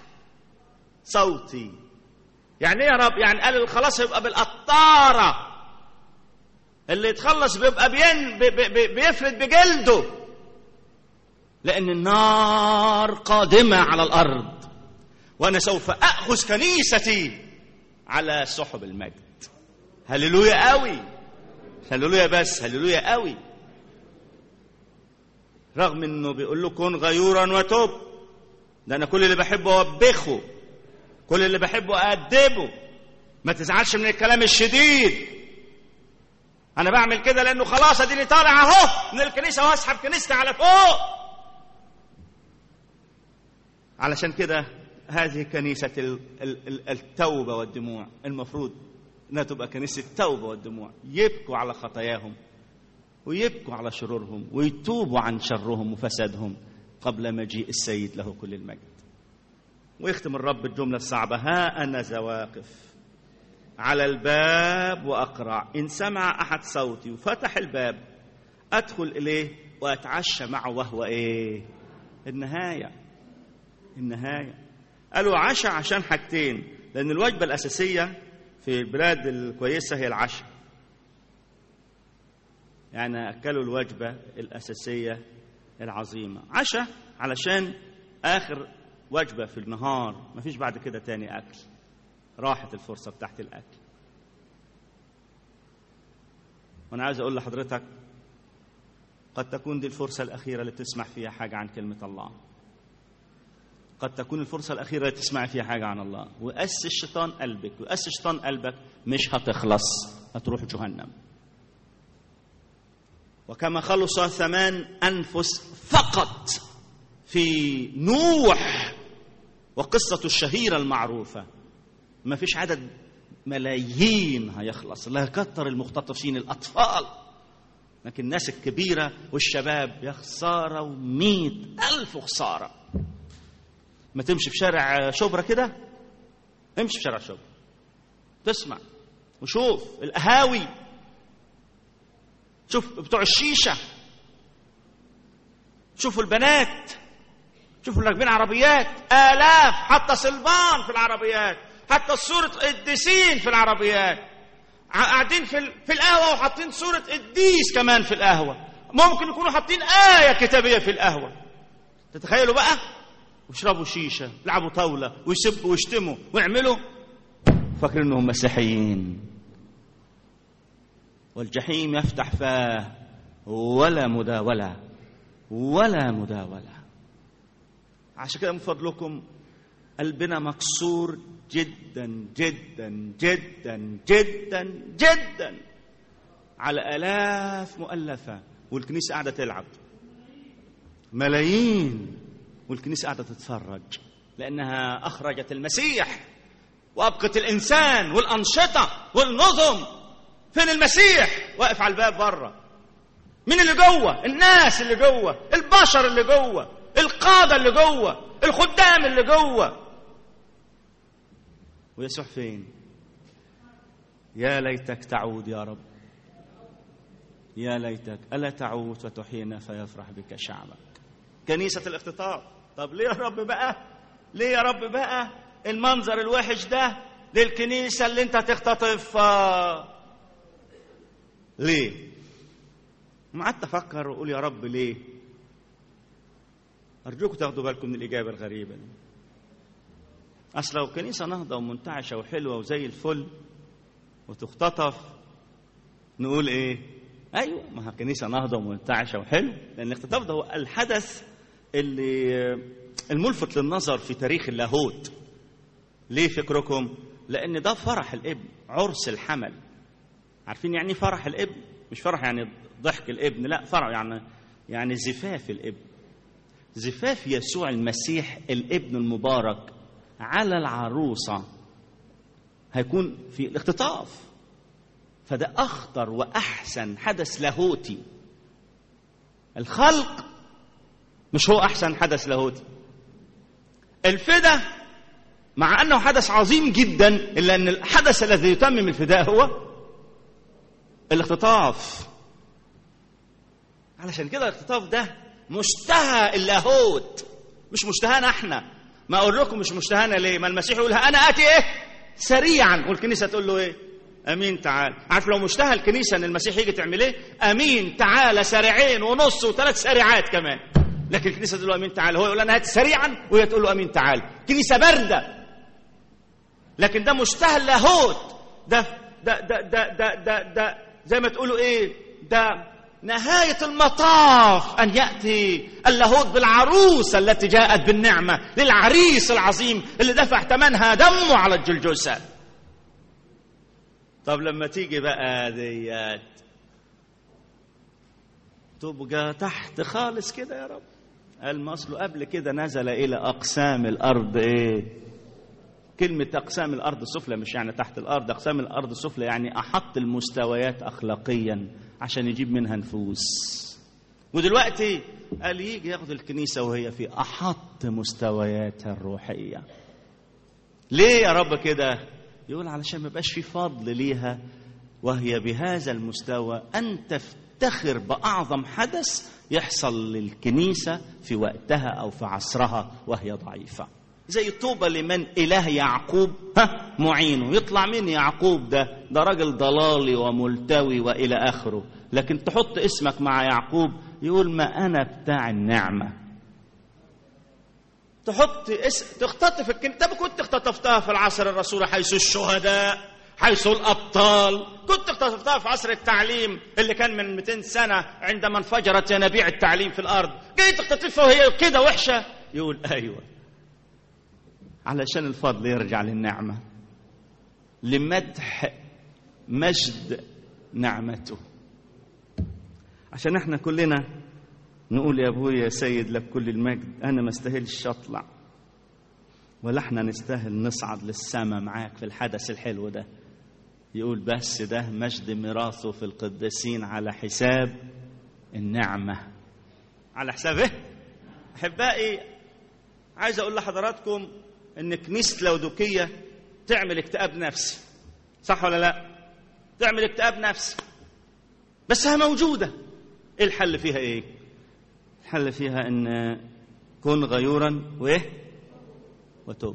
صوتي يعني ايه يا رب يعني قال خلاص يبقى بالقطارة اللي يتخلص بيبقى بين بي بي بيفرد بجلده لأن النار قادمة على الأرض وأنا سوف أخذ كنيستي على سحب المجد هللويا قوي هللويا بس هللويا قوي رغم انه بيقول له كن غيورا وتوب ده انا كل اللي بحبه اوبخه كل اللي بحبه أأدبه ما تزعلش من الكلام الشديد أنا بعمل كده لأنه خلاص أديني طالع أهو من الكنيسة وأسحب كنيستي على فوق علشان كده هذه كنيسة التوبة والدموع المفروض انها تبقى كنيسة التوبة والدموع يبكوا على خطاياهم ويبكوا على شرورهم ويتوبوا عن شرهم وفسادهم قبل مجيء السيد له كل المجد ويختم الرب الجملة الصعبة ها أنا ذا واقف على الباب وأقرع إن سمع أحد صوتي وفتح الباب أدخل إليه وأتعشى معه وهو إيه النهاية النهاية قالوا عشاء عشان حاجتين لأن الوجبة الأساسية في البلاد الكويسة هي العشاء يعني أكلوا الوجبة الأساسية العظيمة عشاء علشان آخر وجبة في النهار مفيش بعد كده تاني أكل راحت الفرصة بتاعت الأكل وأنا عايز أقول لحضرتك قد تكون دي الفرصة الأخيرة اللي تسمع فيها حاجة عن كلمة الله قد تكون الفرصة الأخيرة اللي تسمع فيها حاجة عن الله وأس الشيطان قلبك وأس الشيطان قلبك مش هتخلص هتروح جهنم وكما خلص ثمان أنفس فقط في نوح وقصة الشهيرة المعروفة ما فيش عدد ملايين هيخلص لا كتر المختطفين الأطفال لكن الناس الكبيرة والشباب يا خسارة ومئة ألف خسارة ما تمشي في شارع شبرا كده امشي في شارع شبرا تسمع وشوف القهاوي شوف بتوع الشيشة شوفوا البنات شوفوا راكبين عربيات آلاف حتى صلبان في العربيات حتى صورة قديسين في العربيات قاعدين في في القهوة وحاطين صورة قديس كمان في القهوة ممكن يكونوا حاطين آية كتابية في القهوة تتخيلوا بقى ويشربوا شيشة يلعبوا طاولة ويسبوا ويشتموا ويعملوا فاكرين انهم مسيحيين والجحيم يفتح فاه ولا مداولة ولا مداولة عشان كده من فضلكم قلبنا مكسور جدا جدا جدا جدا جدا على آلاف مؤلفة والكنيسة قاعدة تلعب ملايين والكنيسة قاعدة تتفرج لأنها أخرجت المسيح وأبقت الإنسان والأنشطة والنظم فين المسيح واقف على الباب بره مين اللي جوه الناس اللي جوه البشر اللي جوه القادة اللي جوه الخدام اللي جوه ويسوع فين يا ليتك تعود يا رب يا ليتك ألا تعود وتحيينا فيفرح بك شعبك كنيسة الاختطاف طب ليه يا رب بقى ليه يا رب بقى المنظر الوحش ده للكنيسة اللي انت تختطفها ليه ما قعدت افكر واقول يا رب ليه ارجوكم تاخدوا بالكم من الاجابه الغريبه دي اصل لو كنيسه نهضه ومنتعشه وحلوه وزي الفل وتختطف نقول ايه ايوه ما هي كنيسه نهضه ومنتعشه وحلو لان الاختطاف ده هو الحدث اللي الملفت للنظر في تاريخ اللاهوت ليه فكركم لان ده فرح الابن عرس الحمل عارفين يعني فرح الابن مش فرح يعني ضحك الابن لا فرح يعني يعني زفاف الابن زفاف يسوع المسيح الابن المبارك على العروسة هيكون في الاختطاف فده أخطر وأحسن حدث لاهوتي الخلق مش هو أحسن حدث لاهوتي الفدا مع أنه حدث عظيم جدا إلا أن الحدث الذي يتمم الفداء هو الاختطاف علشان كده الاختطاف ده مشتهى اللاهوت مش مشتهانا احنا ما اقول لكم مش مشتهانا ليه ما المسيح يقولها انا اتي ايه سريعا والكنيسه تقول له ايه امين تعال عارف لو مشتهى الكنيسه ان المسيح يجي تعمل ايه امين تعال سريعين ونص وثلاث سريعات كمان لكن الكنيسه تقول له امين تعال هو يقول انا هات سريعا وهي تقول له امين تعال كنيسه بارده لكن ده مشتهى اللاهوت ده ده ده ده ده ده, ده زي ما تقولوا ايه ده نهاية المطاف أن يأتي اللاهوت بالعروسة التي جاءت بالنعمة للعريس العظيم اللي دفع ثمنها دمه على الجلجوسة طب لما تيجي بقى ديات تبقى تحت خالص كده يا رب المصل قبل كده نزل إلى أقسام الأرض إيه كلمة أقسام الأرض السفلى مش يعني تحت الأرض أقسام الأرض السفلى يعني أحط المستويات أخلاقيا عشان يجيب منها نفوس ودلوقتي قال يجي ياخد الكنيسة وهي في أحط مستوياتها الروحية ليه يا رب كده يقول علشان ما يبقاش في فضل ليها وهي بهذا المستوى أن تفتخر بأعظم حدث يحصل للكنيسة في وقتها أو في عصرها وهي ضعيفة زي طوبى لمن إله يعقوب ها معينه يطلع مين يعقوب ده ده راجل ضلالي وملتوي وإلى آخره لكن تحط اسمك مع يعقوب يقول ما أنا بتاع النعمة تحط اس... تختطف الكن... طب كنت اختطفتها في العصر الرسول حيث الشهداء حيث الأبطال كنت اختطفتها في عصر التعليم اللي كان من 200 سنة عندما انفجرت ينابيع التعليم في الأرض جيت اختطفها وهي كده وحشة يقول أيوه علشان الفضل يرجع للنعمة لمدح مجد نعمته عشان احنا كلنا نقول يا ابويا يا سيد لك كل المجد انا ما استاهلش اطلع ولا احنا نستاهل نصعد للسماء معاك في الحدث الحلو ده يقول بس ده مجد ميراثه في القديسين على حساب النعمة على حساب ايه احبائي عايز اقول لحضراتكم ان كنيسه لودوكيه تعمل اكتئاب نفسي صح ولا لا تعمل اكتئاب نفسي بس هي موجوده ايه الحل فيها ايه الحل فيها ان كن غيورا وايه وتوب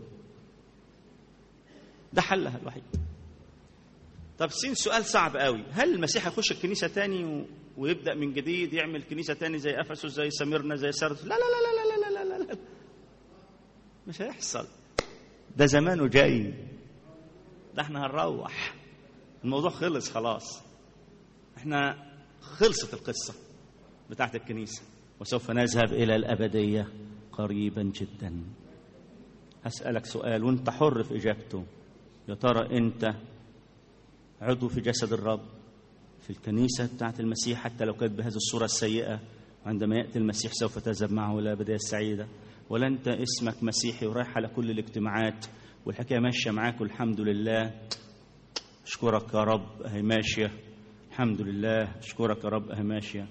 ده حلها الوحيد طب سين سؤال صعب قوي هل المسيح هيخش الكنيسه تاني و... ويبدا من جديد يعمل كنيسه تاني زي افسس زي سميرنا زي سردس لا لا لا لا لا لا لا, لا, لا. مش هيحصل ده زمانه جاي ده احنا هنروح الموضوع خلص خلاص احنا خلصت القصة بتاعت الكنيسة وسوف نذهب إلى الأبدية قريبا جدا هسألك سؤال وانت حر في إجابته يا ترى انت عضو في جسد الرب في الكنيسة بتاعت المسيح حتى لو كانت بهذه الصورة السيئة وعندما يأتي المسيح سوف تذهب معه إلى الأبدية السعيدة ولا انت اسمك مسيحي ورايح على كل الاجتماعات والحكايه ماشيه معاك والحمد لله اشكرك يا رب اهي ماشيه الحمد لله اشكرك يا رب اهي ماشيه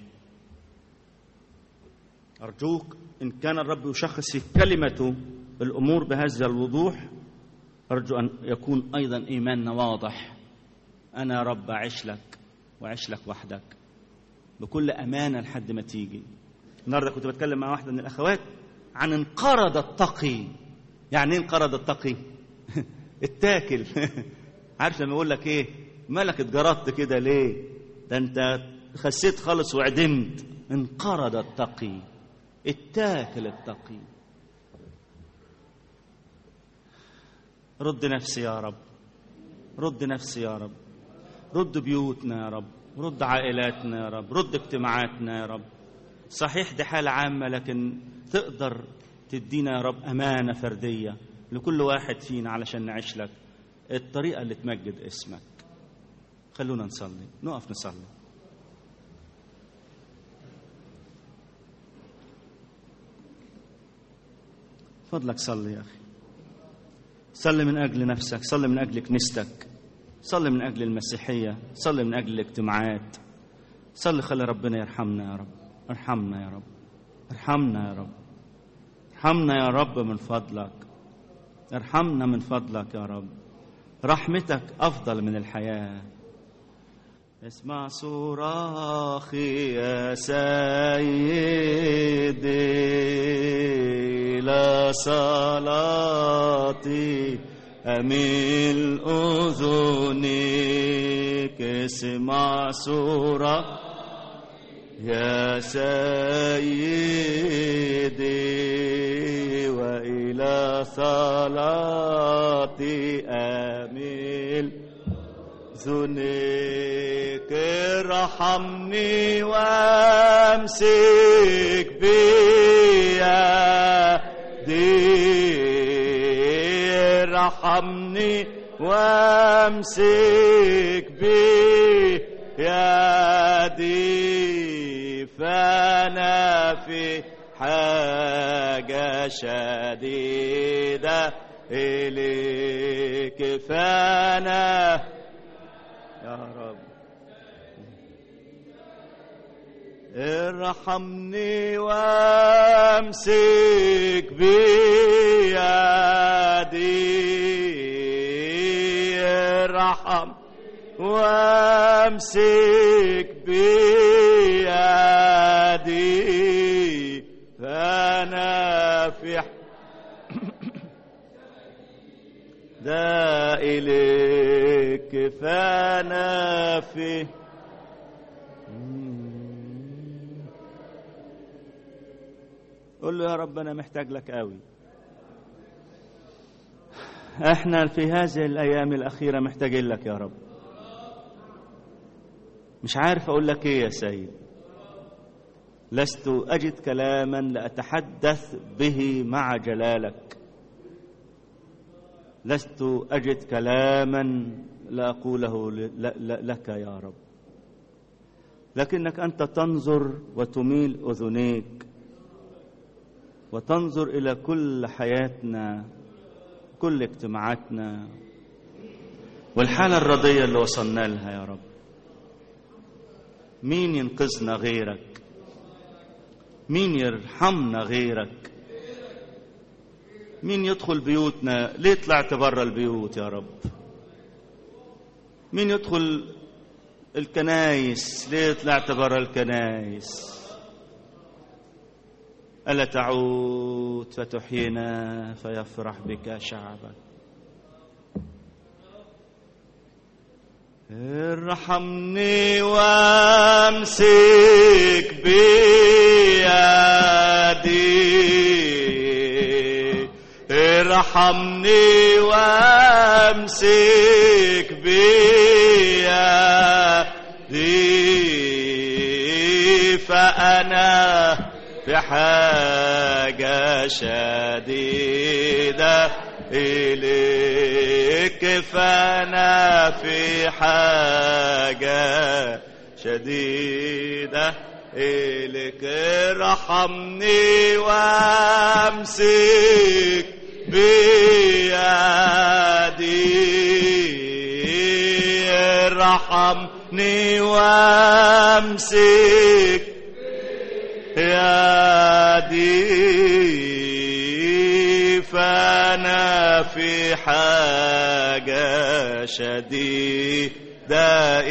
ارجوك ان كان الرب يشخص في كلمته الامور بهذا الوضوح ارجو ان يكون ايضا ايماننا واضح انا يا رب اعيش لك واعيش لك وحدك بكل امانه لحد ما تيجي النهارده كنت بتكلم مع واحده من الاخوات عن انقرض التقي يعني ايه انقرض التقي اتاكل عارف لما يقول لك ايه مالك اتجردت كده ليه ده انت خسيت خالص وعدمت انقرض التقي اتاكل التقي رد نفسي يا رب رد نفسي يا رب رد بيوتنا يا رب رد عائلاتنا يا رب رد اجتماعاتنا يا رب صحيح دي حالة عامة لكن تقدر تدينا يا رب أمانة فردية لكل واحد فينا علشان نعيش لك الطريقة اللي تمجد اسمك خلونا نصلي نقف نصلي فضلك صلي يا أخي صلي من أجل نفسك صلي من أجل كنيستك صلي من أجل المسيحية صلي من أجل الاجتماعات صلي خلي ربنا يرحمنا يا رب ارحمنا يا رب ارحمنا يا رب ارحمنا يا رب من فضلك ارحمنا من فضلك يا رب رحمتك أفضل من الحياة اسمع صراخي يا سيدي لا صلاتي أميل أذنك اسمع صراخي يا سيدي وإلى صلاتي أميل ذنك ارحمني وامسك بيدي ارحمني وامسك بيدي فانا في حاجة شديدة إليك فانا يا رب ارحمني وامسك بيدي ارحم وامسك بيدي فانا في ده إليك فانا في قول له يا رب انا محتاج لك قوي احنا في هذه الايام الاخيره محتاجين لك يا رب مش عارف اقول لك ايه يا سيد لست اجد كلاما لاتحدث به مع جلالك لست اجد كلاما لاقوله لك يا رب لكنك انت تنظر وتميل اذنيك وتنظر الى كل حياتنا كل اجتماعاتنا والحاله الرضيه اللي وصلنا لها يا رب مين ينقذنا غيرك مين يرحمنا غيرك مين يدخل بيوتنا ليه طلعت بره البيوت يا رب مين يدخل الكنايس ليه طلعت بره الكنايس ألا تعود فتحيينا فيفرح بك شعبك ارحمني وامسك بيدي ارحمني وامسك بيدي فأنا في حاجة شديدة إليك فأنا في حاجة شديدة إليك ارحمني وامسك بيدي ارحمني وامسك يدي فانا في حاجة شديدة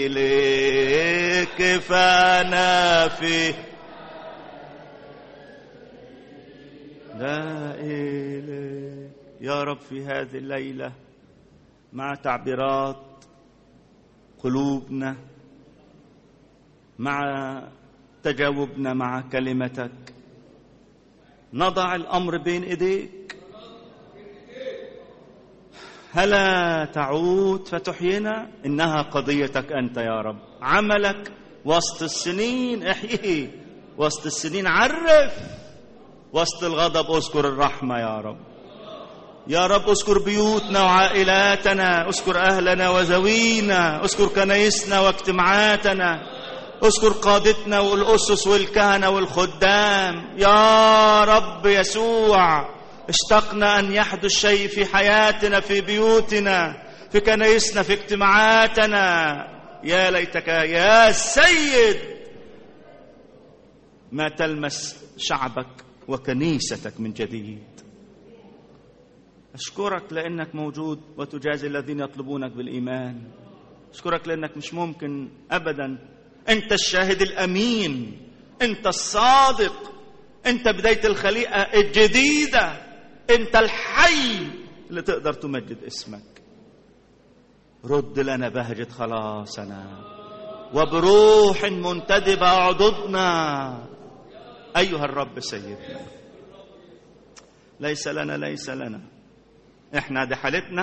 إليك فانا في لا إليك يا رب في هذه الليلة مع تعبيرات قلوبنا مع تجاوبنا مع كلمتك نضع الامر بين ايديك هلا تعود فتحيينا انها قضيتك انت يا رب عملك وسط السنين احييه وسط السنين عرف وسط الغضب اذكر الرحمه يا رب يا رب اذكر بيوتنا وعائلاتنا اذكر اهلنا وذوينا اذكر كنايسنا واجتماعاتنا اذكر قادتنا والاسس والكهنه والخدام يا رب يسوع اشتقنا أن يحدث شيء في حياتنا في بيوتنا في كنايسنا في اجتماعاتنا يا ليتك يا سيد ما تلمس شعبك وكنيستك من جديد أشكرك لأنك موجود وتجازي الذين يطلبونك بالإيمان أشكرك لأنك مش ممكن أبدا أنت الشاهد الأمين أنت الصادق أنت بداية الخليقة الجديدة أنت الحي اللي تقدر تمجد اسمك رد لنا بهجة خلاصنا وبروح منتدبة عضدنا أيها الرب سيدنا ليس لنا ليس لنا احنا دي حالتنا